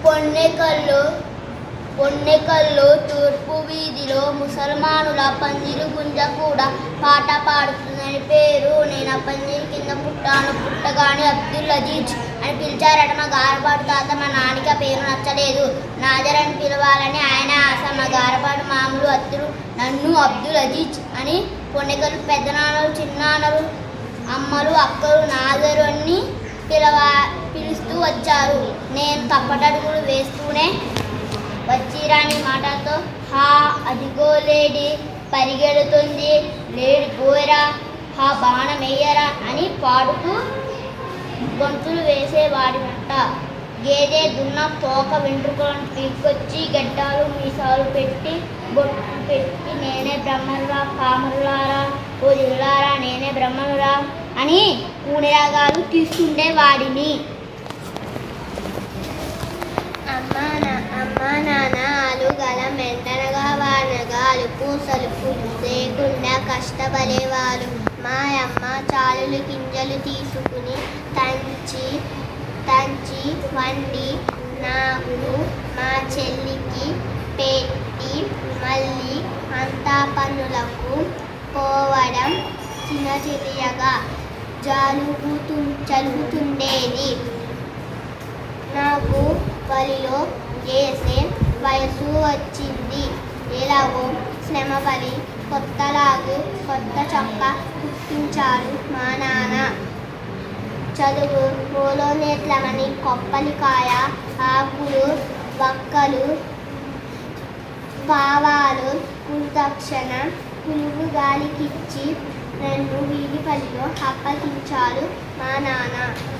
పొన్నెకల్లు పొన్నెకల్లు తూర్పు వీధిలో ముసల్మానుల పందిరి గుంజ కూడా పాట పాడుతుందని పేరు నేను ఆ పందిరి కింద పుట్టాను పుట్టగానే అబ్దుల్ అజీజ్ అని పిలిచారట మా గారపాటు తాత మా నాన్నకి ఆ పేరు నచ్చలేదు నాజర్ అని పిలవాలని ఆయన ఆశ మా గారపాటు మామూలు అత్తులు నన్ను అబ్దుల్ అజీజ్ అని పొన్నెకల్లు పెద్దనాన్నలు చిన్నాన్నలు అమ్మలు అక్కలు నాజరు అని పిలవా పిలుస్తూ వచ్చారు నేను తప్పటడుగులు వేస్తూనే వచ్చిరాని మాటతో హా అదిగో లేడీ పరిగెడుతుంది లేడి పోయరా హా బాణం వేయరా అని పాడుతూ గొంతులు వేసేవాడినట్ట గేదె దున్న తోక వెంట్రుకలను పీక్కొచ్చి గడ్డాలు మీసాలు పెట్టి బొట్టు పెట్టి నేనే బ్రహ్మనురా కామరులారా ఓ దిల్లారా నేనే బ్రహ్మనురా అని కూడిరాగాలు తీస్తుండేవాడిని అమ్మా నా అమ్మా నాన్న అలుగల మెండనగా వానగా అలుపు సలుపు లేకుండా కష్టపడేవారు మా అమ్మ చాలులు గింజలు తీసుకుని తంచి తంచి వండి నాకు మా చెల్లికి పెట్టి మళ్ళీ అంతా పనులకు పోవడం చిన్న చిన్నగా జరుగుతు జరుగుతుండేది నాకు బలిలో వేసే వయసు వచ్చింది ఎలాగో శ్రమపడి కొత్తలాగు కొత్త చొక్క కుట్టించాడు మా నాన్న చదువు మూలోనేట్లమని కొప్పలికాయ ఆకులు వక్కలు పావాలు కుదక్షణ పులుగు గాలికిచ్చి రెండు వీధి పనిలో అప్పగించాడు మా నాన్న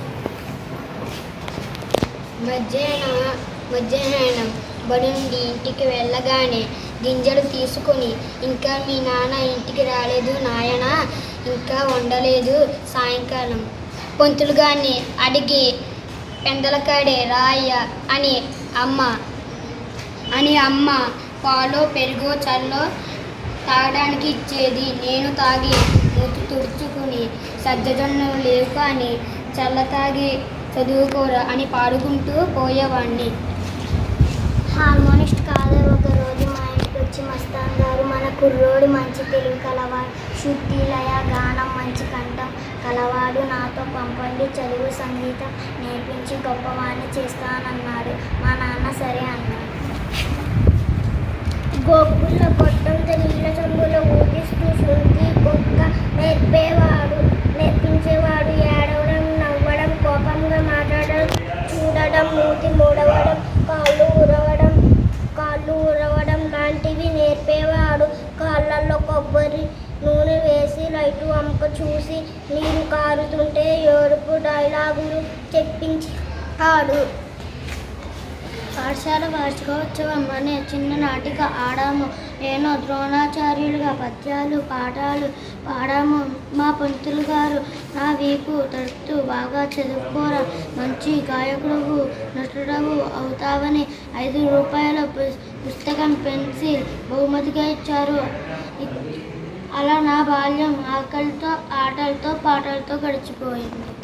మధ్యాహ్నం మధ్యాహ్నం బడి నుండి ఇంటికి వెళ్ళగానే గింజలు తీసుకొని ఇంకా మీ నాన్న ఇంటికి రాలేదు నాయన ఇంకా వండలేదు సాయంకాలం పొంతులు గారిని అడిగి పెందలకాడే రాయ అని అమ్మ అని అమ్మ పాలో పెరుగు చల్లో తాగడానికి ఇచ్చేది నేను తాగి మూతి తుడుచుకుని సజ్జజొన్నలు లేవు కానీ చల్ల తాగి చదువుకోరా అని పాడుకుంటూ పోయేవాడిని హార్మోనిస్ట్ కాదర్ ఒక రోజు మా ఇంటికి వచ్చి మస్తాన్ గారు మన కుర్రోడు మంచి తెలివి కలవాడు శుద్ధి లయ గానం మంచి కంఠం కలవాడు నాతో పంపండి చదువు సంగీతం నేర్పించి గొప్పవాణ్ణి చేస్తానన్నాడు మా నాన్న సరే అన్నాడు గోకుల గొట్టంతో నీళ్ళ చెంబులో ఊగిస్తూ శృతి కుక్క నేర్పేవాడు నేర్పించేవాడు ఏడవడం నవ్వడం కోపంగా మాట్లాడడం చూడడం మూతి మూడవడం కాళ్ళు ఉరవడం కాళ్ళు ఉరవడం లాంటివి నేర్పేవాడు కాళ్ళల్లో కొబ్బరి నూనె వేసి లైటు అమ్మక చూసి నీరు కారుతుంటే ఏడుపు డైలాగులు చెప్పించాడు పాఠశాల వార్షికోత్సవం అనే చిన్న నాటిక ఆడాము నేను ద్రోణాచార్యులుగా పద్యాలు పాఠాలు పాడాము మా పంతులు గారు నా వీపు తడుతూ బాగా చదువుకోరా మంచి గాయకుడు నటుడవు అవుతావని ఐదు రూపాయల పు- పుస్తకం పెన్సిల్ బహుమతిగా ఇచ్చారు ఇ- అలా నా బాల్యం ఆకలితో ఆటలతో పాటలతో గడిచిపోయింది